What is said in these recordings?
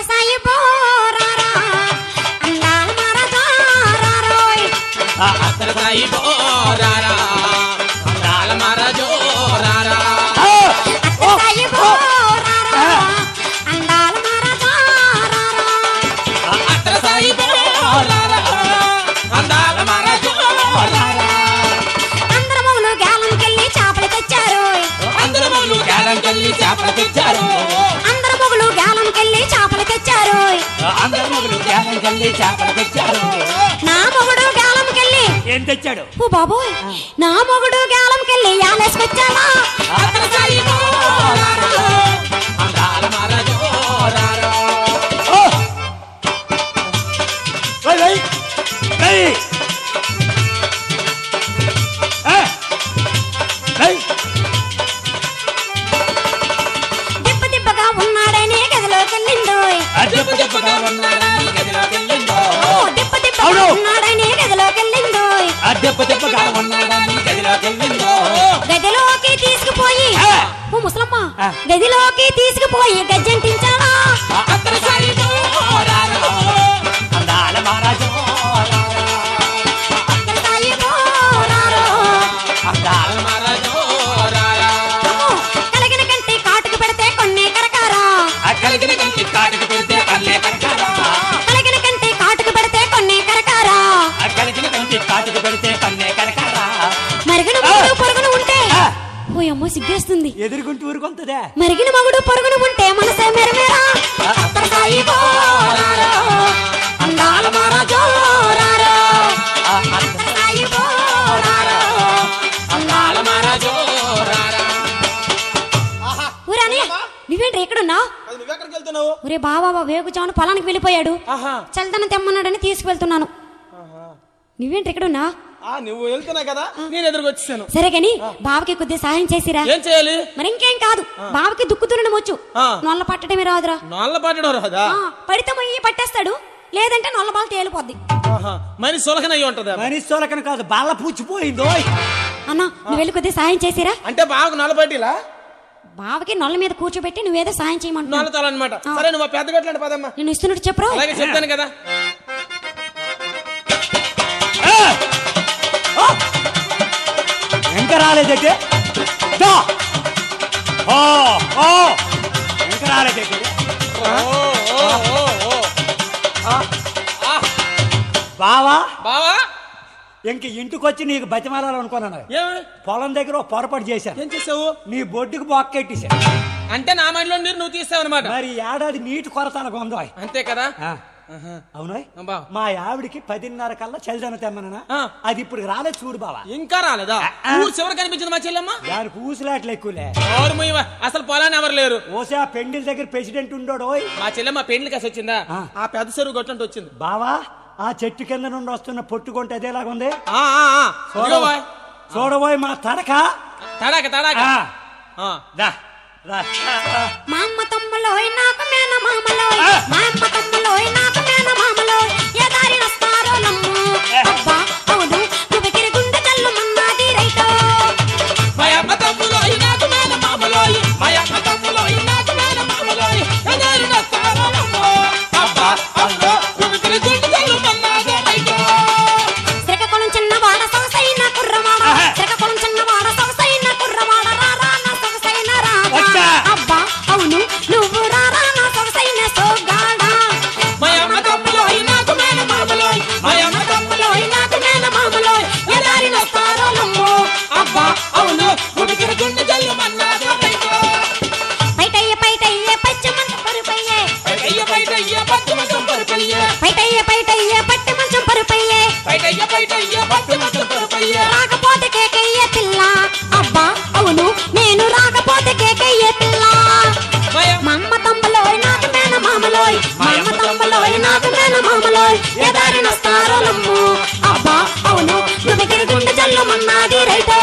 సాయి బోరారా అందాల మరదారారోయ్ ఆ అత్తర సాయి బోరారా అందాల మర జోరారా అత్త సాయి బోరారా అందాల మరదారారోయ్ ఆ అత్తర సాయి బోరారా అందాల మర జోరారా అందరు మొగులు గాలంకెళ్ళి చేపలు తెచ్చారోయ్ అందరూ మొగులు గాలం కల్లి చేపలు తెచ్చారు అందరు మొగులు గాలంకెళ్ళి చేపలు తెచ్చారోయ్ అందరూ మొగులు గాలం కల్లి చేపలు తెచ్చారు నా మొగుడు గాలంకెళ్ళి ఏం తెచ్చాడు ఓ బాబోయ్ నా మొగుడు గాలంకెళ్ళి యాలేసుకొచ్చాడా అత్తర సాయి బోరారా అందాల మర జోరారా ఏయ్, ఏయ్, ఏయ్. ఏ, ఏయ్, దిబ్బ దిబ్బగా ఉన్నాడని గదిలోకెళ్ళిందోయ్ ఆ చెప్పు చెప్పు చెప్పుగా ఉన్నాడని గదిలోకి వెళ్ళిందో ఓ దిబ్బ దిబ్బగా అవును. ఉన్నాడని గదిలోకెళ్ళిందోయ్ ఆ చెప్పు చెప్పుగా ఉన్నాడని గదిలోకి వెళ్ళిందో గదిలోకి తీసుకుపోయి ఆ. ఓ ముసలమ్మ ఆ. గదిలోకి తీసుకుపోయి గజ్జంటించాడా అత్తర సాయి బోరారా అందాల మహారాజు అక్కడ సాయి పోరారో. అందాల మర జోరారా అమ్మో, కలిగిన కంటి కాటుకు పెడితే కొన్ని కరకారా ఆ కలిగిన కంటి కాటుకు పెడితే కళ్ళే కనకారా కలిగిన కంటి కాటుకు పెడితే కొన్ని కరకారా ఆ కలిగిన కంటి కాటుకు పెడితే కన్నే కనకారా మరిగిన మగుడు పొరుగును ఉంటే ఆ. ఓ అమ్మో సిగ్గేస్తుంది ఎదురుగుంటూ ఊరుకొంతదే మరిగిన మగుడు పొరుగును ఉంటే మనసే మెరమేరా అక్కడ సాయి పోరారో. అందాల మర జోరారో. అక్కడ సాయి పోరారో. అందాల మర జోరారా ఊరే అన్నయ్య నువ్వేంటి ఎక్కడున్నావు అది నువ్వెక్కడికి వెళ్తున్నావు ఒరే బాబా వేగుజామున పొలానికి వెళ్ళిపోయాడు ఆహా చల్దనం తెమ్మన్నాడని తీసుకువెళ్తున్నాను నువ్వేంటి ఎక్కడున్నా ఆ నువ్వు వెళ్తున్నావు కదా నేను ఎదురుకు వచ్చేసాను సరే గాని బావకి కొద్దిగా సహాయం చేసిరా ఏం చేయాలి మరి ఇంకేం కాదు బావకి దుక్కు దున్నడం వచ్చు ఆ. నొల్ల పట్టడమే రాదురా నల్ల పట్టడం రాదా ఆ, పడితే మొయ్యి పట్టేస్తాడు లేదంటే నొల్ల బాల్ తేలిపోద్ది ఆహా మనిషి సొలకన అయ్యి ఉంటది మనిషి తోలకన కాదు బాల పూచిపోయిందో అన్న నువ్వు వెళ్ళి కొద్దిగా సాయం చేసిరా అంటే బాగా నల్ల పట్టిలా బావకి నొల్ల మీద కూర్చోబెట్టి నువ్వేదో సాయం నల్ల చేయమంటున్నావు తలనమాట సరే నువ్వు ఆ పెద్ద గట్లండి పదమ్మా నేను ఇస్తున్నట్టు చెప్పరు అలాగే చెప్తాను కదా ఇంకా రాలేదంటే దా. ఓ ఓ ఇంకా రాలేదంటే ఓ, ఓ, ఓ, ఓ. బావా బావా ఇంక ఇంటికొచ్చి నీకు బతిమాలాలనుకున్నాను ఏమి పొలం దగ్గర ఓ పొరపాటు చేశాను ఏం చేసావు నీ బొడ్డుకు బొక్కెట్టేశాను అంటే నా మైండ్లో నీరు నువ్వు తీసావు అనమాట మరి ఈ ఏడాది నీటి కొరత అనకు ఉందో అంతే కదా అవును అబ్బా. మా ఆవిడికి పదిన్నర కల్లా చలిదన తెమ్మనా ఆ. అది ఇప్పుడు రాలేదు చూడు బావా ఇంకా రాలేదా ఆ. ఊరు చివరి కనిపించింది మా చెల్లెమ్మ దానికి ఊసులాట్లు ఎక్కువలే ఎవరు ముయ్యవా? అసలు పొలాన్ని ఎవరు లేరు ఓసే ఆ పెండిల దగ్గర ప్రెసిడెంట్ ఉండోడు ఓయ్ మా చెల్లెమ్మ పెండ్లి కాసి వచ్చిందా ఆ. ఆ పెద్ద చెరువు గొట్టంటే వచ్చింది బావా ఆ చెట్టు కింద నుండి వస్తున్న పొట్టుకుంటే అదేలాగా ఉంది ఆ, ఆ, ఆ. చూడబోయ్ ఇదిగోవా. చూడబోయ్ మా తడక తడాక తడాక ఆ, ఆ. రా, రా, రా, రా. మా అమ్మ తమ్ములోయ్ నాకు మేన మామలోయ్ ఆ. మా అమ్మ తమ్ములోయ్ నాకు మేన మామలోయ్ ఏ దారి వస్తారో నమ్ము అబ్బా అవును నువ్వు గుండె జల్లు మన్నాది రైటో మా అమ్మ తమ్ములోయి నాకు మేన మామలోయి మా అమ్మ తమ్ములోయి నాకు మేన మామలోయి ఎదారి నస్తారమ్మో అబ్బా అమ్మో ఉమికిరి గుండు తల్లు మన్నాదే రైటో శ్రీకాకుళం చిన్నవాడ సొగసైన కుర్రవాడ ఆహా. శ్రీకాకుళం చిన్నవాడ సొగసైన కుర్రవాడ రారా నా సొగసైన రాజా వచ్చా. అబ్బా అవును నువ్వు రారా నా సొగసైన సోగాడా మా అమ్మ తమ్ములోయి నాకు మేన మామలోయి మా అమ్మ తమ్ములోయి నాకు మేన మామలోయ్ ఎదారి నస్తారమ్మో అబ్బా అవును ఉమికిరి గుండు తల్లు మన్నాదే రైటో పైటయ్య పైటయ్య పచ్చమంట పరుపయ్యే అయ్య బయట అయ్య పట్టు మొత్తం పరుపయ్యే పైటయ్య పైటయ్య పట్టి మంచం పరుపయ్యే బయట అయ్య బయట అయ్య పట్టు మొత్తం పరుపయ్యే రాకపోతే కేకయ్య పిల్ల అబ్బా అవును నేను రాకపోతే కేకయ్య పిల్ల మా అమ్మ మా అమ్మ తమ్ములోయ్ నాకు మేన మామలోయ్ మా అమ్మ తమ్ములోయ్ నాకు మేన మామలోయ్ ఎదారి నస్తారో నమ్ము అబ్బా అవును నువ్వు గుండె జల్లు మన్నాది రైటో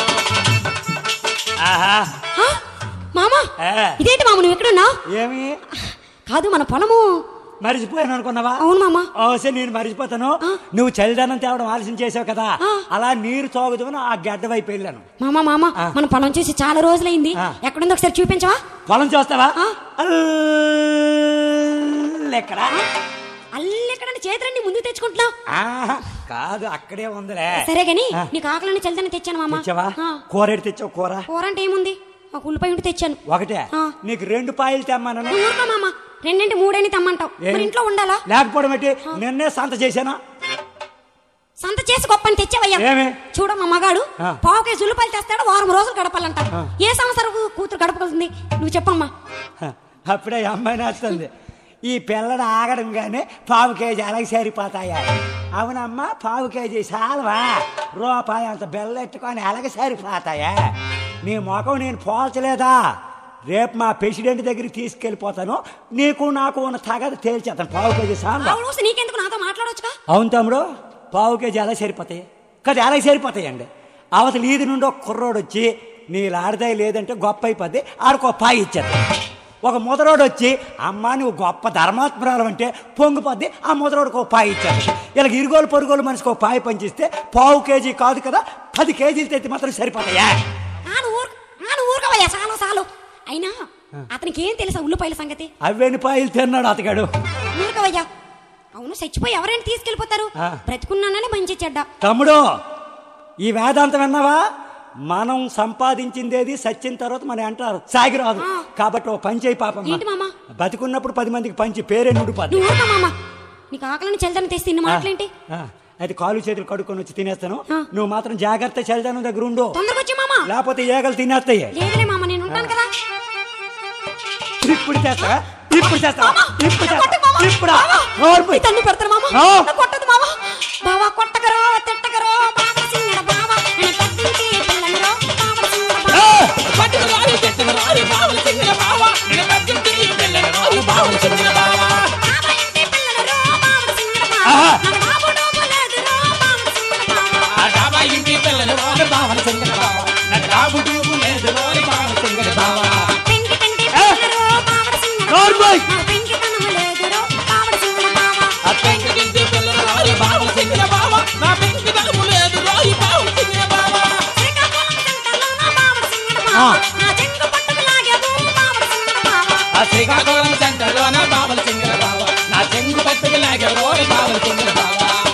ఆహా ఆ? మామ ఏ, ఇదేంటి మామ నువ్వు ఎక్కడున్నావు ఏమి కాదు మన పొలము మరిచిపోయాను అనుకున్నావా అవును మామ ఓసే నేను మరిచిపోతాను ఆ. నువ్వు చలిదనం తేవడం ఆలస్యం చేసావు కదా ఆ. అలా నీరు తాగుదామని ఆ గడ్డ వైపు వెళ్ళాను మామ మామ ఆ. మన పొలం చూసి చాలా రోజులైంది ఆ. ఎక్కడుందో ఒకసారి చూపించవా పొలం చూస్తావా ఆ. అల్ అల్లెక్కడ అల్లెక్కడని చేతులన్నీ ముందుకు తెచ్చుకుంటున్నావు ఆహా, కాదు అక్కడే ఉందిలే సరే గాని ఆ. నీకు ఆకలిని చల్లని తెచ్చాను మామ తెచ్చావా ఆ. కూర ఎటు తెచ్చావు కూర కూర అంటే ఏముంది ఒక ఉల్లిపాయ ఉంటే తెచ్చాను ఒకటే ఆ. నీకు రెండు పాయలు తెమ్మను నువ్వు ఊరుకో మామ రెండింటి మూడైనా తెమ్మంటావు ఏ? మరి ఇంట్లో ఉండాలా లేకపోవడం ఏంటి నిన్నే సంత చేశానా సంత చేసి గొప్పని తెచ్చావయ్యా ఏమి? చూడ మా మగాడు ఆ. పావు కేజీ ఉల్లిపాయలు తెస్తాడు వారం రోజులు గడపాలంట ఏ సంవత్సరం కూతురు గడపగలుగుతుంది నువ్వు చెప్పమ్మా హ, అప్పుడే ఈ అమ్మాయి నచ్చుతుంది ఈ పిల్లడు ఆగడంగానే పావు కేజీ అలాగే సరిపోతాయా అవునమ్మా పావు కేజీ సాల్వా రూపాయి అంత బెల్లెట్టుకొని అలాగే సరిపోతాయా నీ ముఖం నేను పోల్చలేదా రేపు మా ప్రెసిడెంట్ దగ్గరికి తీసుకెళ్ళిపోతాను నీకు నాకు ఉన్న తగద తేల్చేస్తాను పావు కేజీ సాల్వా ఆవిడ వస్తే నీకెందుకు నాతో మాట్లాడొచ్చుగా అవును తమ్ముడు పావు కేజీ ఎలా సరిపోతాయి కదా ఎలా సరిపోతాయండి అవతల ఈది నుండి ఒక కుర్రోడు వచ్చి నీళ్ళు ఆడదాయి లేదంటే గొప్ప అయిపోద్ది ఆడికి ఒక పాయి ఇచ్చారు ఒక ముదరోడు వచ్చి అమ్మ నువ్వు గొప్ప ధర్మాత్మరాలు అంటే పొంగిపోద్ది ఆ ముదరోడికి ఒక పాయి ఇచ్చారు ఇలా ఇరుగోలు పొరుగోలు మనిషికి ఒక పాయి పంచిస్తే పావు కేజీ కాదు కదా పది కేజీలు తెచ్చి మాత్రం సరిపోతాయా నాను ఊరు నాను ఊరుకోవయ్యా చాలు చాలు అయినా అతనికి ఏం తెలుసా ఉల్లిపాయల సంగతి అవ్వేని పాయలు తిన్నాడు అతగాడు ఊరుకోవయ్యా అవును చచ్చిపోయి ఎవరైనా తీసుకెళ్ళిపోతారు ఆ. బ్రతుకున్నానని మంచి చెడ్డ తమ్ముడు ఈ వేదాంతం విన్నావా మనం సంపాదించిందేది సచ్చిన తర్వాత మనం అంటారు సాగిరాదు ఆ. కాబట్టి ఓ పంచి అయి పాపం ఏంటి మామ? బతికున్నప్పుడు పది మందికి పంచి పేరే నుండిపోద్ది నువ్వు ఊరుకో మామ నీకు ఆకలిని చల్లని తెస్తే ఇన్ని మాటలేంటి ఆ, అయితే కాలు చేతులు కడుక్కొని వచ్చి తినేస్తాను ఆ. నువ్వు మాత్రం జాగ్రత్త చల్దాను దగ్గర ఉండు తొందరగా వచ్చి మామ లేకపోతే ఏగలు తినేస్తాయి లేదులే మామ నేను ఉంటాను కదా ఇప్పుడు చేస్తా ఇప్పుడు చేస్తా ఇప్పుడు చేస్తా కొట్టు మామ. ఇప్పుడు మామ, నీ తన్ని పెడతాను మామ ఆ. నా కొట్టదు మామ బావా కొట్టకరో తిట్టకరో బావ సింగడ బావ నేను పద్దింటి పిల్లనరో బావ సింగడ బావ పట్టుకు రాని చెట్టుకు రాని బావులు సింగిన బావ నిన్న పద్యంతి పిల్లలు రాని బావులు సింగిన బావ బావ ఇంటి పిల్లనరో బావ సింగడ బావ ఆహా. నాకు బాబు డోబు లేదురో బావ సింగడ బావ ఆ డాబా ఇంటి పిల్లలు రాని బావులు సింగిన బావ నా డాబు డూబు లేదు రాని బావులు సింగిన బావ పెంకి పెంటి పిల్లనరో బావ సింగడ బావ నోర్మోయ్. నాకు పెంకి తనము లేదురో బావ సింగడ బావ ఆ పెంకి ఇంటి పిల్లలు రాని బావులు సింగిన బావ నా పెంకి తనము లేదు రాని బావులు సింగిన బావ శ్రీకాకుళం సెంటర్లో నా బావ సింగడ బావ ఆ. నా చెంగు పట్టుకు లాగేదు బావ సింగడ బావ ఆ శ్రీకాకుళం సెంటర్లో నా బావులు సింగిన బావ నా చెంగు పట్టుకు లాగే రోని బావులు సింగిన బావ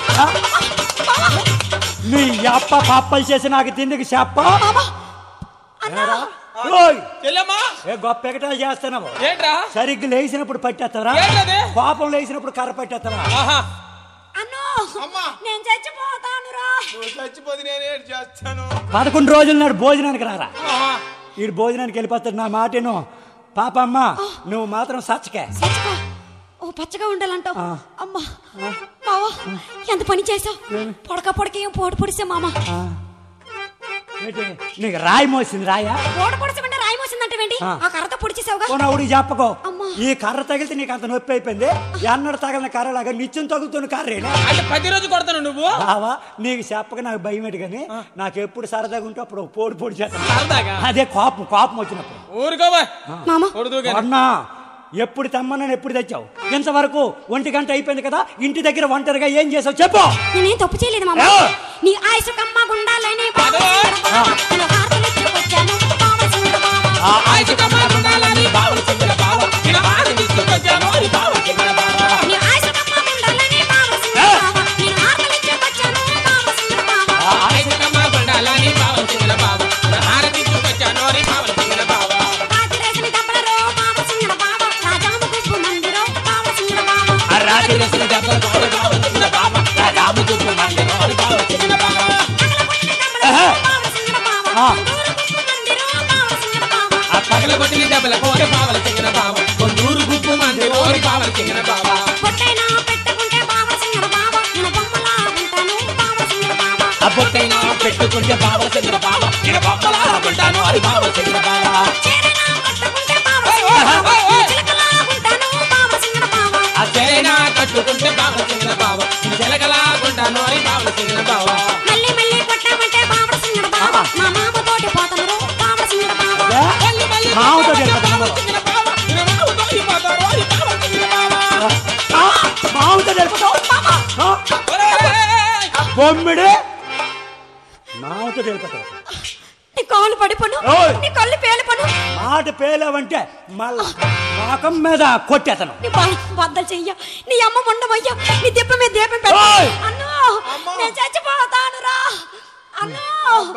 నీ అప్ప పాపలు చేసి నాకు తిండికి చెప్ప అన్నా ఓయ్, చెల్లెమ్మా ఏ గొప్ప ఎగటాలు చేస్తున్నావు ఏంట్రా సరిగ్గా లేచినప్పుడు పట్టేస్తావరా ఏంటది? కోపం లేచినప్పుడు కర్ర పట్టేస్తావా ఆహా అన్నో అమ్మా. నేను చచ్చిపోతానురా నువ్వు చచ్చిపోతే నేను ఏడు చేస్తాను పదకొండు రోజుల నాడు భోజనానికి రారా ఆహా వీడు భోజనానికి వెళ్ళిపోతాడు నా మాటను పాపమ్మ నువ్వు మాత్రం సచ్చకే చచ్చిపో ఓ పచ్చగా ఉండాలంటావు ఆ. అమ్మా మావా ఎంత పని చేసావు పొడక పొడక ఏం పోటు పొడిసే మామ ఆ. ఏంటి? నీకు రాయి మోసింది రాయా పోటు పొడిసమంటే రాయి మోసిందంటే ఏంటి ఆ. ఆ కర్రతో పొడిచేసావుగా పోనవుడికి చెప్పకో అమ్మా. ఈ కర్ర తగిలితే నీకు అంత నొప్పి అయిపోయింది ఎన్నడు తగిలిన కర్రలాగా నిత్యం తగులుతున్న కర్రేనా అంటే ప్రతిరోజు కొడతాను నువ్వు బావా నీకు చెప్పక నాకు భయం ఏంటి కానీ నాకు ఎప్పుడు సరదాగా ఉంటే అప్పుడు పోడు పొడి చేస్తాను సరదాగా అదే కోపం కోపం వచ్చినప్పుడు ఊరుకోవా మామ కొడుతూ అన్నా ఎప్పుడు తెమ్మన్నాను ఎప్పుడు తెచ్చావు ఇంతవరకు ఒంటి గంట అయిపోయింది కదా ఇంటి దగ్గర ఒంటరిగా ఏం చేసావు చెప్పు నేనేం తప్పు చేయలేదు మామ ఏ? నీ ఆయుసు కమ్మ గుండాలని బావ అదో. సింగడ బావ. నేను హారతులు ఇచ్చుకొచ్చాను బావ సింగడ బావ. ఆయుషకమా ఉండాలని బావులు సింగిన బావ ఇలా ఆరు తీసుకొచ్చాను అని బావులు సింగిన బావ నీ ఆయుసు కమ్మ గుండాలని బావ సింగడ బావ. నేను హారతులు ఇచ్చుకొచ్చాను బావ సింగడ బావ. ఆయుషకమా ఉండాలని బావులు సింగిన బావ ఇలా ఆరు తీసుకొచ్చాను అని బావులు సింగిన బావ రాజరేసిన దెబ్బలరో బావ సింగడ బావ. రాజాము గుప్పు మందిరో బావ సింగడ బావ. ఆ రాత్రి వేసిన దెబ్బలు బావులు బావులు సింగిన బావ ఆ రాము చుట్టూ మందిరం అని బావులు సింగిన బావ ఆహా. ఆ. ఆ పగల కొట్టిన దెబ్బల కోరి బావలు సింగిన బావ కొందూరు గుప్పు మంది ఓరి బావలు సింగిన బావ ఆ బొట్టైనా పెట్టుకుంటే బావలు సింగిన బావ నేను బొమ్మలా ఉంటాను అని బావలు సింగిన బావ ఆ చెరైనా కట్టుకుంటే బావలు సింగిన బావ నేను చెలకలా ఉంటాను అని బావలు సింగిన బావ ఏ? మామతో తెలిపదు సింగిన బావ నేను మావుతో అయిపోతాను అని బావలు సింగిన బావ మామతో తెలిపదు ఒరేయ్! బొమ్మిడి మామతో తెలిపదు నీ కాలు పడిపోను ఓయ్. నీ కళ్ళు పేలిపోను మాట పేలేవంటే మళ్ళా మాకం మీద కొట్టేతను నీ బ- బద్దలు చెయ్య నీ అమ్మ ఉండవయ్యా నీ దెబ్బ మీద దీపం పెట్టు ఓయ్. అన్నో నేను చచ్చిపోతాను రా అన్నో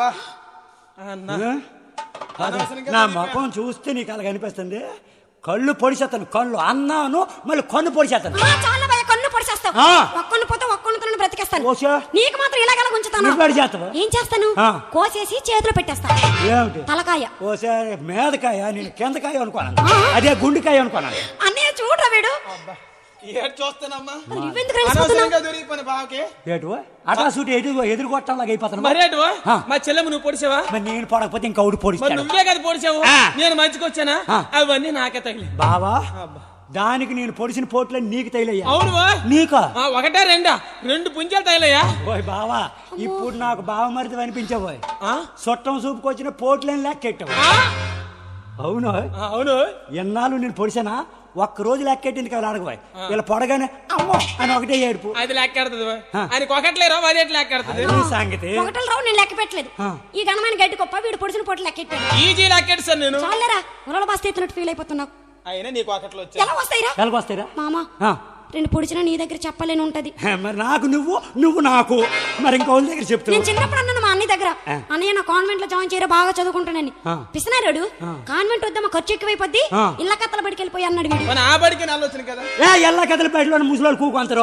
అన్న ఏ? అదే, నా ముఖం చూస్తే నీకు అలా కనిపిస్తుంది కళ్ళు పొడిచేస్తాను కళ్ళు అన్నాను మళ్ళీ కన్ను పొడిచేస్తాను ఆ, చాలా భయ కన్ను పొడిచేస్తావు ఆ. ఒక్కను పోతే ఒక్కను బ్రతికేస్తాను ఓషా. నీకు మాత్రం ఇలాగలా ఉంచుతాను నువ్వు ఎక్కడ చేస్తావా? ఏం చేస్తాను ఆ. కోసేసి చేతిలో పెట్టేస్తాను ఏమిటి తలకాయ ఓసారి మేదకాయ నేను కిందకాయ అనుకున్నాను ఆ. అదే గుండెకాయ అనుకున్నాను అన్నయ్య చూడరా వీడు ఏడు చూస్తానమ్మా మరి నువ్వెందుకు రెచ్చిపోతున్నావు అనవసరంగా దొరికిపోయిన బావకి ఏటు అటా సూటి ఎదురు ఎదురు కొట్టంలాగా అయిపోతాను మరి అటు ఆ. మా చెల్లెమ్మ నువ్వు పొడిచావా మరి నేను పడకపోతే ఇంకా ఊడి మరి పొడిస్తాడు నువ్వే కదా పొడిచావు ఆ. నేను మంచికి వచ్చానా ఆ. అవన్నీ నాకే తగిలి బావా దానికి నేను పొడిచిన పోట్లే నీకు తైలయ్యా అవును వా. నీకా ఆ, ఒకటా రెండా రెండు పుంజాలు తగిలయ్యా ఓయ్ బావా ఇప్పుడు నాకు బావ మరిది అనిపించబోయ్ ఆ? చుట్టం చూపుకొచ్చిన పోట్లేని లెక్కెట్టావు ఆ? అవును ఆ, అవును ఎన్నాళ్ళు నేను పొడిచానా ఒక్క రోజు లెక్కెట్టింది కదా అడగబోయ్ ఇలా పొడగానే అమ్మో అని ఒకటే ఏడుపు అది లెక్కెడుతుంది వా. ఆ. ఆయనకి ఒకట్లేరా మరి ఎట్లా లెక్కెడుతుంది ఈ సంగతి ఒకటలు రావు నేను లెక్క పెట్టలేదు ఆ. ఈ ఘనమైన గడ్డి గొప్ప వీడు పొడిచిన పొట్టు లెక్కెట్టాడు ఈజీ లెక్కెడు సార్ నేను చాలేరా ఉరల బస్తా ఎత్తున్నట్టు ఫీల్ అయిపోతున్నావు అయినా నీకు ఒకట్లో వచ్చా ఎలా వస్తాయిరా ఎలాగొస్తాయిరా మామా ఆ. రెండు పొడిచినా నీ దగ్గర చెప్పలేని ఉంటది హే, మరి నాకు నువ్వు నువ్వు నాకు మరి ఇంకోళ్ళ దగ్గర నేను చెప్తున్నావు చిన్నప్పుడు అన్నాను మా అన్నయ్య దగ్గర ఆ. అన్నయ్య నా కాన్వెంట్ లో జాయిన్ చేయరా బాగా చదువుకుంటానని ఆ. పిసినారాడు కాన్వెంట్ వద్దామా ఖర్చు ఎక్కువైపోద్ది ఆ. ఇళ్ళ కత్తల బడికి వెళ్ళిపోయి అన్నాడు వీడు మన ఆ బడికి నల్లొచ్చిన కదా ఏ ఎల్ల కథల పేటలో ముసలోళ్ళు కూకుంటారు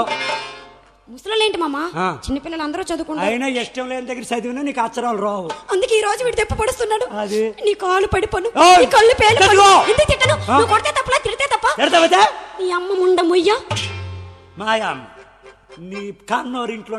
ముసలు ఏంటి మామ ఆ. చిన్నపిల్లలు అందరూ చదువుకుంటారు అయినా ఇష్టం లేని దగ్గర చదివినా నీకు అచ్చరాలు రావు అందుకే ఈ రోజు వీడు తెప్ప పడుస్తున్నాడు అది. నీ కాలు పడిపోను ఓయ్! నీ కళ్ళు పేలిపోను చదువు! ఎందుకు తిట్టను ఆ. నువ్వు కొడితే తప్పలా తిడితే తప్ప ఎడతావతే నీ అమ్మ ముండ ముయ్య మాయాం నీ కన్నోరు ఇంట్లో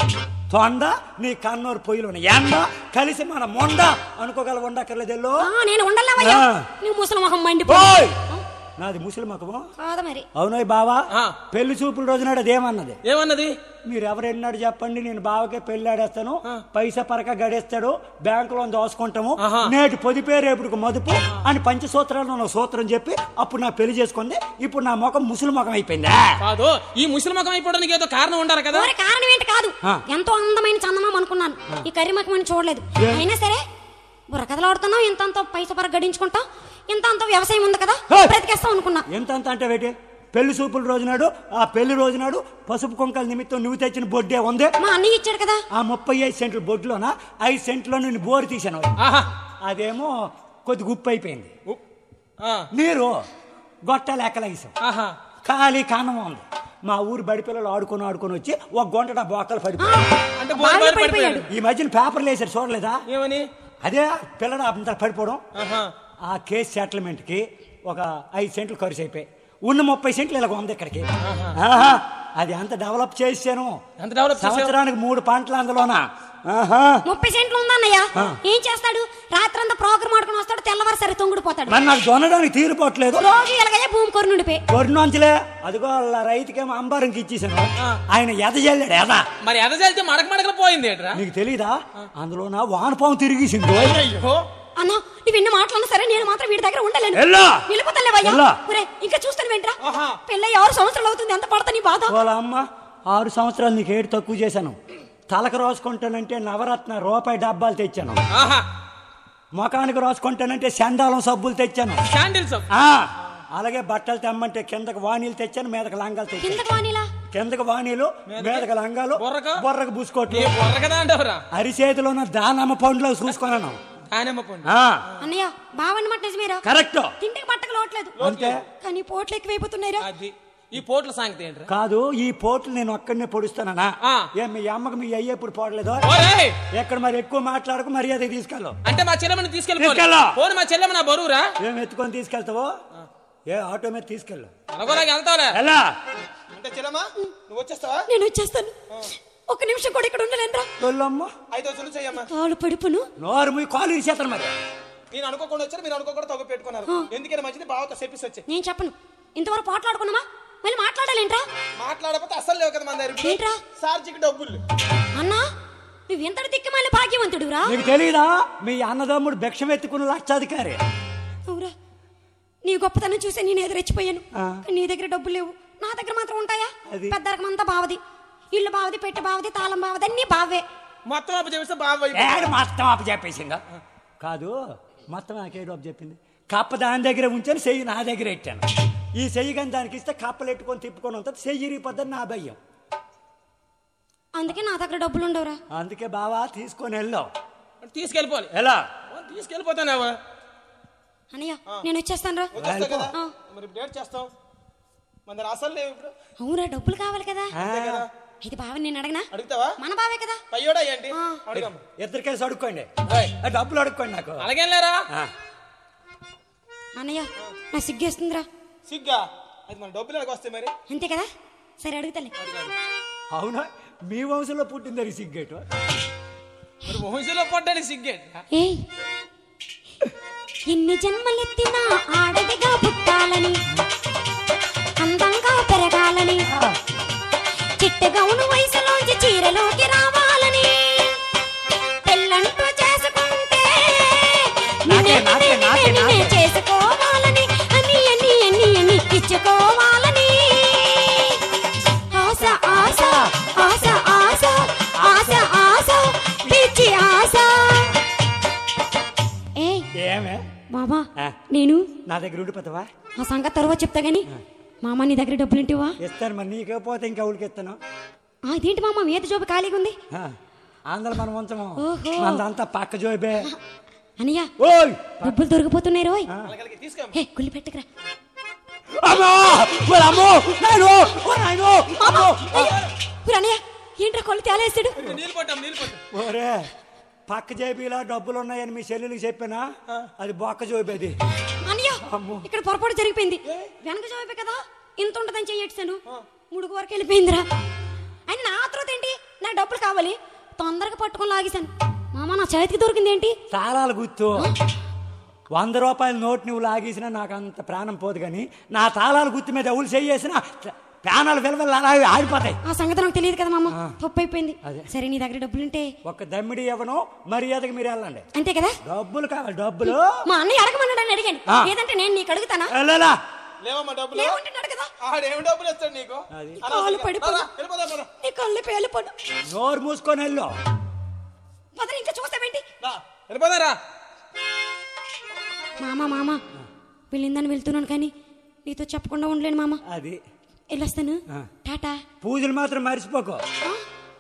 తొండ నీ కన్నోరు పొయ్యిలోన ఎండ కలిసి మన మొండ అనుకోగల ఉండక్కర్లేదెల్లో ఆ, నేను ఉండలేవయ్యా ఆ. నువ్వు ముసలి మొహం మండిపో ఓయ్! నాది ముసలి మకము కాదు మరి అవునోయ్ బావా ఆ. పెళ్లి చూపుల రోజునాడు అదేమన్నది ఏమన్నది మీరు ఎవరెన్నాడు చెప్పండి నేను బావకే పెళ్లి ఆడేస్తాను పైసా పరక గడేస్తాడు బ్యాంకులో దోసుకుంటాము ఆహా. నేటి పొదిపే రేపుడికి మదుపు అని పంచసూత్రాలు ఒక సూత్రం చెప్పి అప్పుడు నా పెళ్లి చేసుకుంది ఇప్పుడు నా ముఖం ముసలి ముఖం అయిపోయిందా కాదు ఈ ముసలి ముఖం అయిపోవడానికి ఏదో కారణం ఉండాలి కదా ఓరి కారణం ఏంటి కాదు ఆ. ఎంతో అందమైన చందమామ అనుకున్నాను ఈ కర్రీమకం అని చూడలేదు ఏ? అయినా సరే బుర్రకథలాడుతున్నావు ఇంత అంత పైస పర గడించుకుంటాం ఇంత అంత వ్యవసాయం ఉంది కదా హే! బ్రతికేస్తాం అనుకున్నా ఎంత అంత అంటే వేటి పెళ్లి చూపుల రోజునాడు ఆ పెళ్లి రోజునాడు పసుపు కుంకాల నిమిత్తం నువ్వు తెచ్చిన బొడ్డే ఉంది మా అన్నయ్య ఇచ్చాడు కదా ఆ ముప్పై ఐదు సెంట్ల బొడ్లోన ఐదు సెంట్లో నేను బోరు తీశాను ఆహా అదేమో కొద్ది గుప్పు అయిపోయింది ఉప్. ఆ, నీరు గొట్ట లెక్కలేసాం ఆహా ఖాళీ కారణం ఉంది మా ఊరు బడి పిల్లలు ఆడుకొని ఆడుకొని వచ్చి ఒక గొంట బొక్కలు ఆ, పడిపోయి అంటే బావిలో బోరు బోరు పడిపోయాడు ఈ మధ్యన పేపర్లు వేసారు చూడలేదా ఏమని అదే పిల్లడు అంత పడిపోవడం ఆహా ఆ కేసు సెటిల్మెంట్కి ఒక ఐదు సెంట్లు ఖర్చు అయిపోయి ఉన్న ముప్పై సెంట్లు ఇలాగ ఉంది ఇక్కడికి ఆహా, అది అంత డెవలప్ చేసాను ఎంత డెవలప్ చేసావు సంవత్సరానికి మూడు పంటలు అందులోన ఆహా ముప్పై సెంట్లు ఉందన్నయ్య ఆ. ఏం చేస్తాడు రాత్రంతా ప్రోగ్రామ్ ఆడుకుని వస్తాడు తెల్లవారు సరే తొంగుడు పోతాడు మరి నాకు దొనడానికి తీరిపోవట్లేదు రోజు ఎలాగయ్యా భూమి కొరు నుండిపోయి కొరినొంచలే అదిగో వాళ్ళ రైతుకేమో అంబారంకి ఇచ్చేసాను ఆయన ఎదజల్లాడు ఎద మరి ఎదజల్తే మడక మడకలు పోయింది ఏట్రా నీకు తెలీదా అందులోన వానపాము తిరిగేసింది అయ్యో అన్న నువ్వు ఎన్ని మాటలన్నా సరే నేను మాత్రం వీడి దగ్గర ఉండలేను ఎల్లో. వెళ్ళిపోతానులేవయ్యా ఎల్లో. ఒరే ఇంకా చూస్తాను వెంట్రా ఆహా. పెళ్ళై ఆరు సంవత్సరాలు అవుతుంది ఎంత పడతా నీ బాధ వాళ్ళ అమ్మ ఆరు సంవత్సరాలు నీకు ఏడు తక్కువ చేశాను తలకు రాసుకుంటానంటే నవరత్న రూపాయి డబ్బాలు తెచ్చాను ఆహా ముఖానికి రాసుకుంటానంటే చండాలం సబ్బులు తెచ్చాను శాండిల్స్ ఆ అలాగే బట్టలు తెమ్మంటే కిందకు వాణీలు తెచ్చాను మీదకి లంగాలు తెచ్చాను కిందకు వానిలా కిందకి వాణీలు మీదకి లంగాలు బొర్రకు? బొర్రకు బుసుకోట్లు ఏ బొర్ర కదా అంటావురా అరిచేతిలో ఉన్న దానమ్మ పండ్లో చూసుకున్నాను దానిమ్మ పండు ఆ, అన్నయ్య బావన్న మాట నిజమేరా కరెక్ట్ తిండికి బట్టకు లోట్లేదు అంతే కానీ పోట్లు ఎక్కువైపోతున్నాయిరా అది ఈ పోట్ల సంగతి ఏంట్రా కాదు ఈ పోట్లు నేను ఒక్కడనే పొడుస్తానా ఆ. ఏ మీ అమ్మకి మీ అయ్య ఎప్పుడు పోడలేదు ఓరేయ్ ఎక్కడ మరి ఎక్కువ మాట్లాడకు మర్యాద తీసుకెళ్ళు అంటే మా చెల్లెమ్మని తీసుకెళ్ళి తీసుకెళ్ళు. పోను మా చెల్లెమ్మ నా బరువురా ఏం ఎత్తుకొని తీసుకెళ్తావో ఏ ఆటో మీద తీసుకెళ్ళు అలాగోలాగా వెళ్తావులే ఎలా అంటే చెల్లమ్మా నువ్వు వచ్చేస్తావా నేను వచ్చేస్తాను ఒక్క నిమిషం కూడా ఇక్కడ ఉండలేనురా తొల్లమ్మ ఐదు వచ్చులు చెయ్యమ్మా కాలు పడుపును నోరు మీ కాలు ఇరిచేస్తాను మరి నేను అనుకోకుండా వచ్చారు మీరు అనుకోకుండా తగ్గు పెట్టుకున్నారు ఎందుకని మంచిది బావతో చెప్పేసి వచ్చి నేను చెప్పను ఇంతవరకు పోట్లాడుకున్నామా మళ్ళీ మాట్లాడాలేంట్రా మాట్లాడకపోతే అసలు లేవు కదా మన దగ్గర ఏంట్రా? సార్జీకి డబ్బులు అన్నా నువ్వు ఎంతటి దిక్కుమాలి భాగ్యవంతుడురా నీకు తెలీదా మీ అన్నదమ్ముడు భిక్షం ఎత్తుకున్న లక్షాధికారి అవురా నీ గొప్పతనం చూసి నేను ఎదురెచ్చిపోయాను ఆ. కానీ నీ దగ్గర డబ్బులు లేవు నా దగ్గర మాత్రం ఉంటాయా అది. పెద్ద అంతా బావది ఇల్లు బావది పెట్టె బావది తాళం బావది అన్ని బావే మొత్తం అప్పు చేస్తే బాబు ఏడు మొత్తం అప్పు చెప్పేసిందా కాదు మొత్తం నాకే డబ్బు చెప్పింది కప్ప దాని దగ్గర ఉంచాను చెయ్యి నా దగ్గర పెట్టాను ఈ చెయ్యి కానీ దానికి ఇస్తే కప్పలు ఎట్టుకొని తిప్పుకొని ఉంటుంది చెయ్యి ఇరిగిపోద్దని నా భయం అందుకే నా దగ్గర డబ్బులు ఉండవురా అందుకే బావా తీసుకొని వెళ్ళావు తీసుకెళ్ళిపోవాలి ఎలా ఓ, తీసుకెళ్ళిపోతానావా అన్నయ్య నేను వచ్చేస్తాను రా వచ్చేస్తావు కదా ఆ. మరి ఇప్పుడు ఏడు చేస్తాం మన దగ్గర అసలు లేవు ఇప్పుడు అవురా డబ్బులు కావాలి కదా ఆ, అయితే బావ నేను అడగనా అడుగుతావా మన బావే కదా పయ్యోడా ఏంటి ఆ. అడుగుదాం ఇద్దరు కలిసి అడుక్కోండి ఆ, డబ్బులు అడుక్కోండి నాకు అలాగేం లేరా ఆ, అన్నయ్య నా సిగ్గేస్తుందిరా సిగ్గా అది మన డబ్బులు ఎలాగ వస్తాయి మరి అంతే కదా సరే అడుగుతాలే అవునా మీ వంశంలో పుట్టింది సిగ్గేటు మరి వంశంలో పడ్డాడు సిగ్గేట్ ఏయ్ ఎన్ని జన్మలెత్తినా ఆడదిగా పుట్టాలని అందంగా పెరగాలని చిట్టగౌను వయసులోంచి చీరలోకి రావాలని పెళ్ళంటూ చేసుకుంటే నాకే, నిన్నే, నాకే, నిన్నే, నాకే, నిన్నే నాకే. చేసుకోవాలని అని అని అని అని ఇచ్చుకోవాలని ఆశ ఆశ ఆశ ఆశ ఆశ ఆశ పిచ్చి ఆశ ఏయ్ ఏమే బాబా ఆ. నేను నా దగ్గర ఉండిపోతావా ఆ సంగతి తర్వాత చెప్తా గాని మామ నీ దగ్గర డబ్బులు ఇంటివా ఇస్తాను మరి నీకే పోతే ఇంకా ఊరికి ఇస్తాను ఆ, ఇదేంటి మామ మీద జోబు ఖాళీగా ఉంది ఆ, ఆంధ్ర మనం ఉంచము ఓహో. మందంతా పక్క జోబే అనయ్య ఓయ్ డబ్బులు దొరికిపోతున్నాయి రోయ్ అలాగే తీసుకో హే కుళ్ళి పెట్టుకురా అమ్మో ఓయ్ అమ్మో నాయనో ఓ నాయనో అమ్మో ఊరు అనయ్య ఏంట్రా కొళ్ళు తేలేస్తాడు నీళ్ళు పట్టాం నీళ్ళు పట్టాం ఓరే పక్క జేబీలో డబ్బులు ఉన్నాయని మీ చెల్లెలికి చెప్పినా అది బొక్క జోబి అది అనయ్య అమ్మో. ఇక్కడ పొరపాటు జరిగిపోయింది వెనక జోబే కదా ఇంత ఉంటదని చెయ్యట్సాను ముడుగు వరకు వెళ్ళిపోయిందిరా అని నా తర్వాత ఏంటి నా డబ్బులు కావాలి తొందరగా పట్టుకొని లాగేశాను మామ నా చేతికి దొరికింది ఏంటి తాళాలు గుర్తు వంద రూపాయల నోట్ నువ్వు లాగేసినా నాకు అంత ప్రాణం పోదు కానీ నా తాళాలు గుర్తు మీద ఎవరు చేసిన ప్రాణాలు విలువలు అలా ఆడిపోతాయి ఆ సంగతి నాకు తెలియదు కదా మామ తప్పు అయిపోయింది అదే. సరే నీ దగ్గర డబ్బులుంటే ఒక దమ్మిడి ఇవ్వను మర్యాదకి మీరు వెళ్ళండి అంతే కదా డబ్బులు కావాలి డబ్బులు మా అన్నయ్య అడగమన్నాడని అడిగాను ఆ. లేదంటే నేను నీకు అడుగుతానా వెళ్ళలా లేవమ్మా డబ్బులు లేవంటున్నాడు కదా ఆడేం డబ్బులు ఇస్తాడు నీకు అది. కాళ్ళు పడిపోయి వెళ్ళిపోదాం మనం నీ కళ్ళు పేలిపోడు నోరు మూసుకొని వెళ్ళు పదరి ఇంకా చూస్తావేంటి వెళ్ళిపోతారా మామ మామ వెళ్ళిందని వెళ్తున్నాను కానీ నీతో చెప్పకుండా ఉండలేను మామ అది వెళ్ళొస్తాను ఆ. టాటా పూజలు మాత్రం మర్చిపోకు ఆ?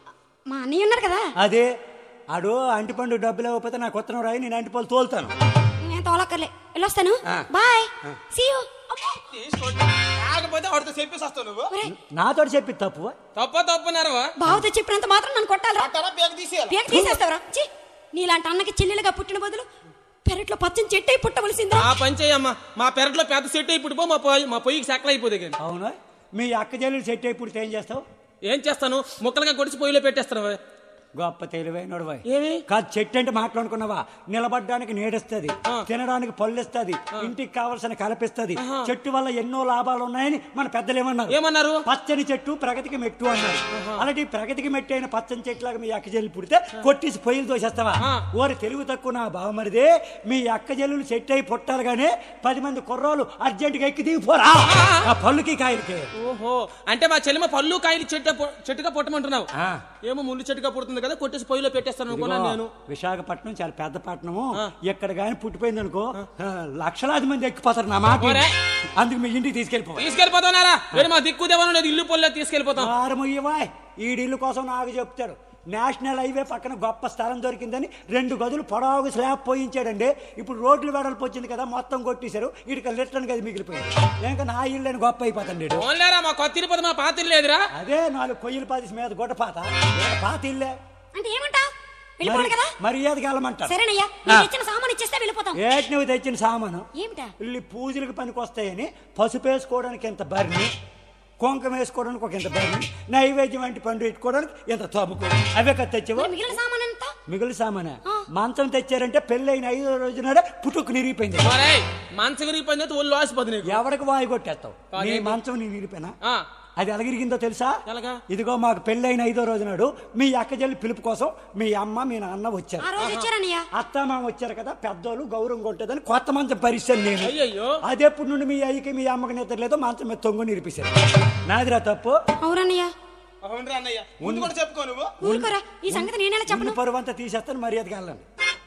మా అన్నయ్య ఉన్నారు కదా అదే ఆడు అంటిపండు డబ్బులు ఇవ్వకపోతే నాకు ఉత్తరం రాయి నేను అంటిపళ్ళు తోలుతాను నేను తోలక్కర్లే వెళ్ళొస్తాను ఆ. బాయ్ సీ యూ తీసుకోండి కాకపోతే వాడితో చెప్పేసి వస్తావు నువ్వు నాతో చెప్పి తప్పు తప్ప తప్పున్నారవా బావతో చెప్పినంత మాత్రం నన్ను కొట్టాలరా అట్టనా పేరు తీసేయాలి పేక తీసేస్తావరా చి నీలాంటి అన్నకి చెల్లెలుగా పుట్టిన బదులు పెరట్లో పచ్చని చెట్టు అయి పుట్టవలసిందిరా ఆ పని చేయమ్మా మా పెరట్లో పెద్ద సెట్ అయిపోయి పో మా పొయ్యి మా పొయ్యికి సెక్కలు అయిపోతే కానీ అవును మీ అక్క చెల్లెలు సెట్ అయిపోతే ఏం చేస్తావు ఏం చేస్తాను ముక్కలుగా కొడిచి పొయ్యిలో పెట్టేస్తాను గొప్ప తెలివైనడు ఏమి? కాదు చెట్టు అంటే మాట్లాడుకున్నావా నిలబడడానికి నీడిస్తుంది తినడానికి పళ్ళిస్తుంది ఇంటికి కావలసిన కలపిస్తుంది చెట్టు వల్ల ఎన్నో లాభాలు ఉన్నాయని మన పెద్దలు ఏమన్నారు ఏమన్నారు పచ్చని చెట్టు ప్రగతికి మెట్టు అన్నారు అలాంటి ప్రగతికి మెట్టు అయిన పచ్చని చెట్టులాగా మీ అక్క చెల్లి పుడితే కొట్టేసి పొయ్యిలు దోసేస్తావా ఆ. ఓరి తెలుగు తక్కువ నా బావమరిదే మీ అక్క చెల్లెలు సెట్ అయి పుట్టాలి గానీ పది మంది కుర్రోలు అర్జెంటుగా ఎక్కి దిగిపోరా ఆ పళ్ళుకి కాయలకి ఓహో అంటే మా చెల్లిమ పళ్ళు కాయలు చెట్టు పొ- చెట్టుగా పుట్టమంటున్నావు ఆ. ఏమో ముళ్ళు చెట్టుగా పుడుతుంది కదా కొట్టేసి పొయ్యిలో పెట్టేస్తాను అనుకున్నాను నేను విశాఖపట్నం చాలా పెద్ద పట్టణము ఎక్కడ గాని పుట్టిపోయింది అనుకో లక్షలాది మంది ఎక్కిపోతారు నా మాట ఒరే. అందుకు మీ ఇంటికి తీసుకెళ్ళిపో తీసుకెళ్ళిపోతున్నారా వేరే మా దిక్కు దేవనం లేదు ఇల్లు పొల్లే తీసుకెళ్ళిపోతాం వారమయ్యవాయ్ ఈడిల్లు కోసం నాకు చెప్తాడు నేషనల్ హైవే పక్కన గొప్ప స్థలం దొరికిందని రెండు గదులు పొడవు స్లాబ్ పోయించాడండి ఇప్పుడు రోడ్లు వెడల్పు వచ్చింది కదా మొత్తం కొట్టేశారు ఇటుక లిట్టన్ గది మిగిలిపోయింది ఇంకా నా ఇల్లు అని గొప్ప అయిపోతాడు వీడు. ఓన్లేరా మా కొత్త ఇల్లు పోతే మా పాత ఇల్లు లేదురా అదే నాలుగు కొయ్యల పాతి మీద గొడ్డ పాత ఈడ పాత ఇల్లే అంటే ఏమంటా వెళ్ళిపోవాలి కదా మర్యాదకి వెళ్ళమంటారు సరేనయ్యా నీకు ఇచ్చిన సామాన్ ఇచ్చేస్తే వెళ్ళిపోతాం ఏటి నువ్వు తెచ్చిన సామాను ఏమిటా ఇల్లు పూజలకు పనికి వస్తాయని పసుపు వేసుకోవడానికి ఎంత బరిని కుంకం వేసుకోవడానికి ఒక ఇంత బరిని నైవేద్యం వంటి పండు పెట్టుకోవడానికి ఎంత తబుకు అవే కదా తెచ్చావు మరి మిగిలిన సామాన్ ఎంత మిగులు సామాన మంచం తెచ్చారంటే పెళ్ళైన ఐదో రోజు నాడే పుట్టుకు నిరిగిపోయింది మరే మంచం విరిగిపోయింది అయితే ఒళ్ళు వాసిపోతుంది నీకు ఎవరికి వాయి కొట్టేస్తావు నీ కాదేంటి? మంచం నీ నిరిపోయినా ఆ, అది ఎలాగిరిగిందో తెలుసా ఎలాగా? ఇదిగో మాకు పెళ్ళైన ఐదో రోజు నాడు మీ అక్క చెల్లి పిలుపు కోసం మీ అమ్మ మీ నాన్న వచ్చారు ఆ రోజు వచ్చారన్నయ్య అత్త మామ వచ్చారు కదా పెద్దోళ్ళు గౌరవం కొట్టదని కొత్త మంచం పరిస్థితి నేను అయ్యయ్యో అదెప్పుడు నుండి మీ అయ్యకి మీ అమ్మకి నిద్ర లేదో మంచం మీద తొంగు నిరిపిస్తారు నాదిరా తప్పు అవురన్నయ్య అవునరా అన్నయ్య ముందు కూడా చెప్పుకో నువ్వు ఊరుకోరా ఈ సంగతి నేనెలా చెప్పను ముందు పరువు అంతా తీసేస్తాను మర్యాదకి వెళ్ళండి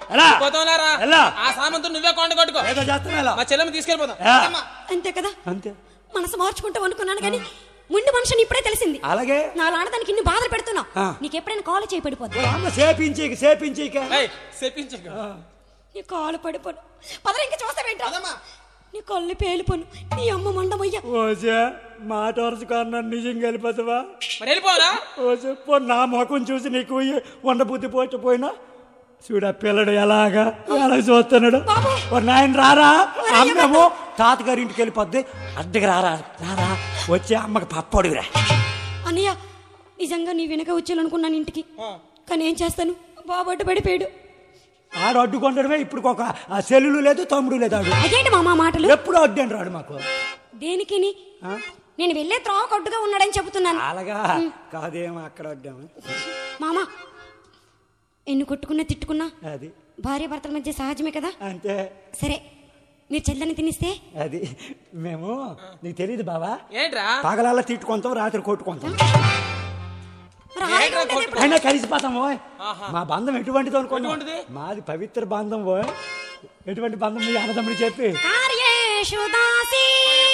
ఎలా? పోతాంలేరా ఎలా? ఆ సామంతో నువ్వే కొండ కొట్టుకో ఏదో చేస్తున్నా ఇలా. మా చెల్లెమ్మ తీసుకెళ్ళిపోతాం ఆ, అంతే కదా అంతే మనసు మార్చుకుంటాం అనుకున్నాను కానీ ముందు మనిషిని ఇప్పుడే తెలిసింది అలాగే నా లాడదానికి ఇన్ని బాధలు పెడుతున్నావు ఆ. నీకు ఎప్పుడైనా కాలు చేయి పడిపోద్దు ఓ అమ్మ సేపించేక సేపించేక ఏయ్, చెప్పించకు నీ కాలు పడిపోను పదర ఇంకా చూస్తావేంటా నీ కళ్ళు పేలిపోను నీ అమ్మ మండమయ్యా ఓసే మాట వరుస కన్నా నిజం వెళ్ళిపోతావా మరి వెళ్ళిపోరా ఓసే పో నా ముఖం చూసి నీకు ఉండబుద్ధి పోకపోయినా చూడ పిల్లడు ఎలాగా ఎలా చూస్తున్నాడు బాబు. ఓ నాయన రారా అమ్మేమో తాతగారి ఇంటికి వెళ్ళిపోద్ది అద్దెకి రారా రారా వచ్చి అమ్మకి పప్పడుగురా అన్నయ్య నిజంగా నీ వెనక వచ్చేయాలనుకున్నాను ఇంటికి కానీ ఏం చేస్తాను బాబు అడ్డు పడిపోయాడు ఆడు అడ్డుకుంటడమే ఇప్పుడు ఒక ఆ సెల్లులు లేదు తమ్ముడు లేదు ఆడు అదేంటి మామ మాటలు ఎప్పుడు అడ్డు రాడు మాకు దేనికి ఆ? నేను వెళ్ళే త్రోవ కట్టుగా ఉన్నాడని చెబుతున్నాను అలాగా కాదేమో అక్కడ అడ్డాము మామ ఎన్ని కొట్టుకున్నా తిట్టుకున్నా అది భార్య భర్తల మధ్య సహజమే కదా అంతే సరే మీరు చెల్లని తినిస్తే అది మేము నీకు తెలియదు బావా ఏంట్రా పగలాల తిట్టుకుంటాం రాత్రి కొట్టుకుంటాం మరి హాయిగా ఉండేది ఎప్పుడు? అయినా కలిసిపోతాం ఓయ్ మా బంధం ఎటువంటిది అనుకున్నాం ఎటువంటిది? మాది పవిత్ర బంధం ఓయ్ ఎటువంటి బంధం మీ అన్నదమ్ముడు చెప్పి కార్యేషు దాసి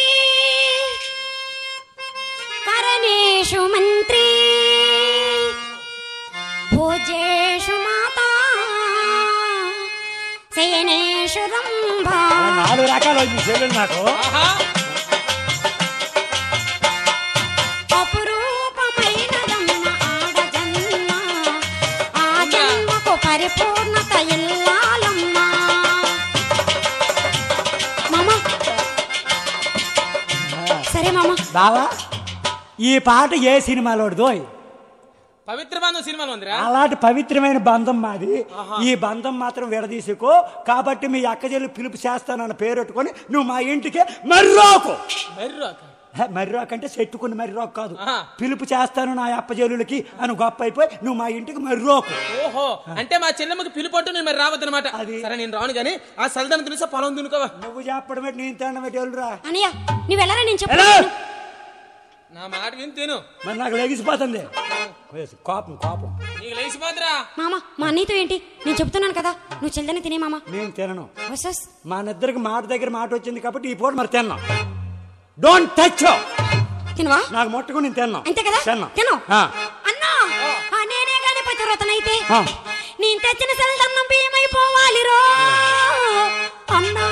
కరణేషు మంత్రి భోజేషు మాతా శయనేషు రంభా ఆ నాలుగు రకాలు వచ్చింది చెల్లెలు నాకు ఆహా అపురూపమైనదమ్మ ఆడ జన్మ ఆ జన్మకు పరిపూర్ణత ఇల్లాలమ్మ మామ సరే మామ బావా ఈ పాట ఏ సినిమాలోడిదోయ్ పవిత్ర బంధం సినిమాలో ఉందిరా అలాంటి పవిత్రమైన బంధం మాది ఈ బంధం మాత్రం విడదీసుకో కాబట్టి మీ అక్క చెల్లి పిలుపు చేస్తానన్న పేరెట్టుకొని నువ్వు మా ఇంటికి మర్రోకు మర్రాక హే, మర్రోకు అంటే చెట్టుకుని మర్రోకు కాదు ఆహా. పిలుపు చేస్తాను నా అప్పజల్లులకి అని గొప్ప అయిపోయి నువ్వు మా ఇంటికి మర్రోకు ఓహో అంటే మా చెల్లెమ్మకి పిలుపట్టు నేను మరి రావద్దనమాట అది. సరే నేను రాను గానీ ఆ సల్దాన్ని తెలిసా పొలం దునుకోవా నువ్వు చెప్పడం ఏంటి, నేను తినడం ఏంటి, వెళ్ళురా అనయ్య నువ్వు వెళ్ళరా నేను ఎలా? చెప్పాను నా మాట విని తిను మరి నాకు లెగిసిపోతుంది కోపం కోపం నీకు లేచిపోతురా మామ మా అన్నయ్యతో ఏంటి నేను చెప్తున్నాను కదా నువ్వు చెల్లని తినే మామ నేను తినను వసస్ మా నిద్దరికి మాట దగ్గర మాట వచ్చింది కాబట్టి ఈ పూట మరి తిన్నాం డోంట్ టచ్ తినవా నాకు ముట్టుకుని నేను తిన్నాం అంతే కదా తిన్నాం తిను ఆ. అన్నా ఆ, నేనే గాని పతివ్రతనైతే ఆ. నేను తెచ్చిన సెల్దన్నం బియ్యమైపోవాలి రో అన్నా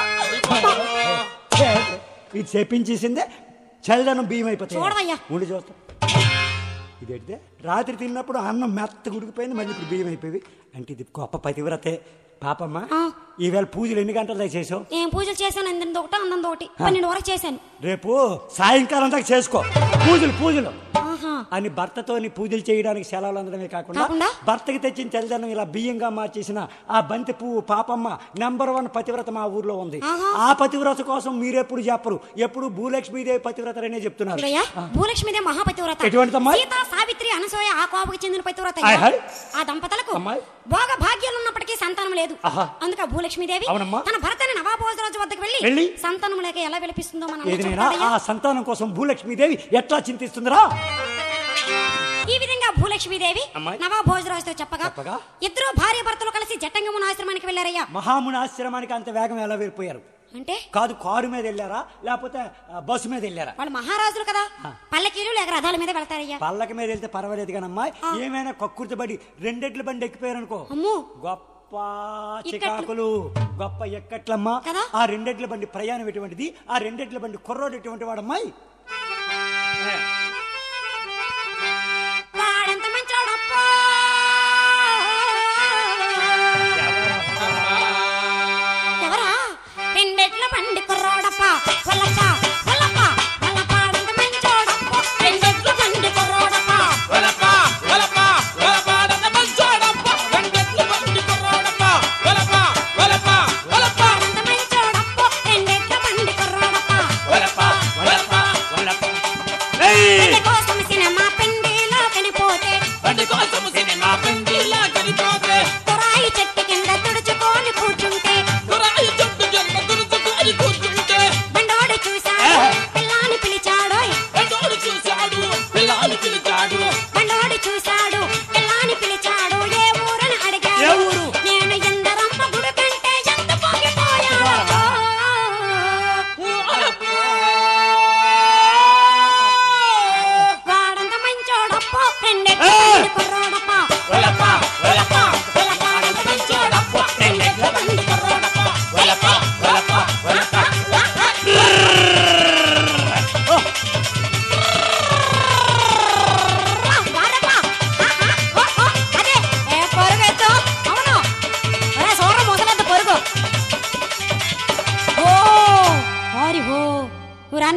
ఏ, ఇది చెప్పించేసిందే చల్లదనం బియ్యం అయిపోతాయి చూడవయ్యా. ఉండి చూస్తా ఇదేంటిదే రాత్రి తిన్నప్పుడు అన్నం మెత్త ఉడికిపోయింది మళ్ళీ ఇప్పుడు బియ్యం అయిపోయి అంటే ఇది గొప్ప పతివ్రతే పాపమ్మ ఆ. ఈవేళ పూజలు ఎన్ని గంటలు దాకా చేసావు నేను పూజలు చేశాను అందంది ఒకటి అందంది ఒకటి పన్నెండు వరకు చేశాను రేపు సాయంకాలం దాకా చేసుకో పూజలు పూజలు ఆహా అని భర్తతో పూజలు చేయడానికి సెలవులు అందడమే కాకుండా కాకుండా? భర్తకి తెచ్చిన తెల్లదనం ఇలా బియ్యంగా మార్చేసిన ఆ బంతి పువ్వు పాపమ్మ నెంబర్ వన్ పతివ్రత మా ఊర్లో ఉంది ఆహా. ఆ పతివ్రత కోసం మీరెప్పుడు చెప్పరు ఎప్పుడు భూలక్ష్మీదేవి పతివ్రతనే చెప్తున్నారు చూడయ్యా భూలక్ష్మిదే మహాపతివ్రత ఎటువంటిదమ్మా? సీత సావిత్రి అనసూయ ఆ కోపకి చెందిన పతివ్రత హాయ్ హాయ్. ఆ దంపతులకు అమ్మాయి. భోగ భాగ్యాలు ఉన్నప్పటికీ సంతానం లేదు ఆహా. అందుకే ఆ భూలక్ష్మీదేవి అవునమ్మా. తన భర్తని నవాభోజరాజు వద్దకు వెళ్ళి వెళ్ళి? సంతానం లేక ఎలా విలపిస్తుందో మనం ఏది నేనా చూడాలయ్యా. ఆ సంతానం కోసం భూలక్ష్మీదేవి ఎట్లా చింతిస్తుందిరా ఈ విధంగా భూలక్ష్మీదేవి అమ్మాయి. నవాభోజరాజుతో చెప్పగా చెప్పగా? ఇద్దరు భార్య భర్తలు కలిసి జట్టంగమున ఆశ్రమానికి వెళ్ళారయ్యా మహాముని ఆశ్రమానికి అంత వేగం ఎలా వెళ్ళిపోయారు అంటే కాదు కారు మీద వెళ్ళారా లేకపోతే ఆ, బస్సు మీద వెళ్ళారా వాళ్ళు మహారాజులు కదా పల్లకీలు లేక రథాల మీద వెళ్తారయ్యా పల్లకి మీద వెళ్తే పర్వాలేదు కానమ్మా ఏమైనా కక్కుర్తిపడి రెండెట్ల బండి ఎక్కిపోయారనుకో అమ్మో గొప్ప చికాకులు గొప్ప ఎక్కట్లమ్మా కదా? ఆ రెండెట్ల బండి ప్రయాణం ఎటువంటిది ఆ రెండెట్ల బండి కుర్రోడు ఎటువంటి వాడమ్మాయి వాడంత మంచోడప్పా ఎవరా రెండెట్ల బండి కుర్రోడప్ప వల్లప్ప వల్లప్ప వల్లపాడంత మంచోడప్ప రెండెట్ల బండి కుర్రోడప్ప వలప వలప వలపాడన్న మంచోడప్ప గంగెత్ల బండి కుర్రాడప్ప వలప వలప వలప వాడంత మంచోడప్ప రెండెట్ల బండి కుర్రోడప్ప వలప వలప వలప ఏయ్!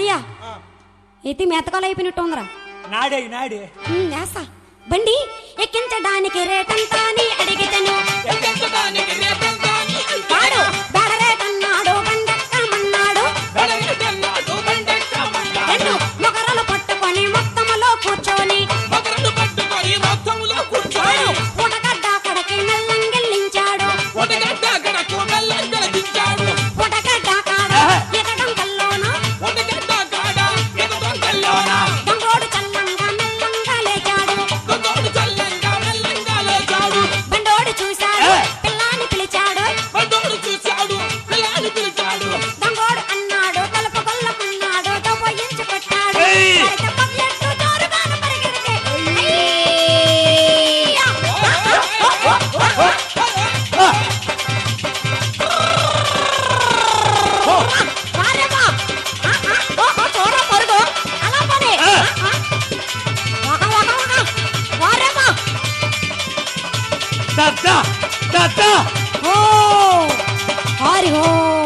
అయ్యా ఎత్తి మెతకాలు అయిపోయినట్టు ఉందిరా నాడే నాడే ఉమ్, వేస్తా బండి ఎక్కించడానికి రేటంతా అని అడిగితేను ఎక్కించడానికి రేటంతా నీ వాడు బెడ రేటన్నాడు బండెక్కమన్నాడు బెడగెట్టన్నాడు బండెక్కమన్నాడు. రెండు మొగరలు పట్టుకొని మొత్తములో కూర్చొని ఒకరిని పట్టుకొని మొత్తంలో వాడు కూర్చోడు ఉడగడ్డ అక్కడికి మెల్లంగిల్లించాడు ఒటగడ్డ అక్కడకు మెల్లంగా దించాడు ఉడగడ్డ కాడ ఎదడం కల్లోన ఒటగడ్డ కాడ ఎదురు కల్లోన బంగోడు చల్లంగా మెల్లంగా లేచాడు గొంగోడు చల్లంగా మెల్లంగా లేచాడు బండోడు చూశాడు పిల్లాని పిలిచాడు బండోడు చూశాడు పిల్లాని పిలిచాడు దంగోడు అన్నాడు తలుపు కొల్లమన్నాడు దొబ్బయించి కొట్టాడు ఏయ్! అయితే పల్లెట్టు జోరుగాన పరిగెడితే అయ్యా! వారేవా! ఆ, ఆ, ఓ, ఓ, చూడు పరుగు. అలా పని. ఆ, ఆ. వగ, వగ, వగ. వారేవా! దత్త దత్త ఓ! హరి ఓ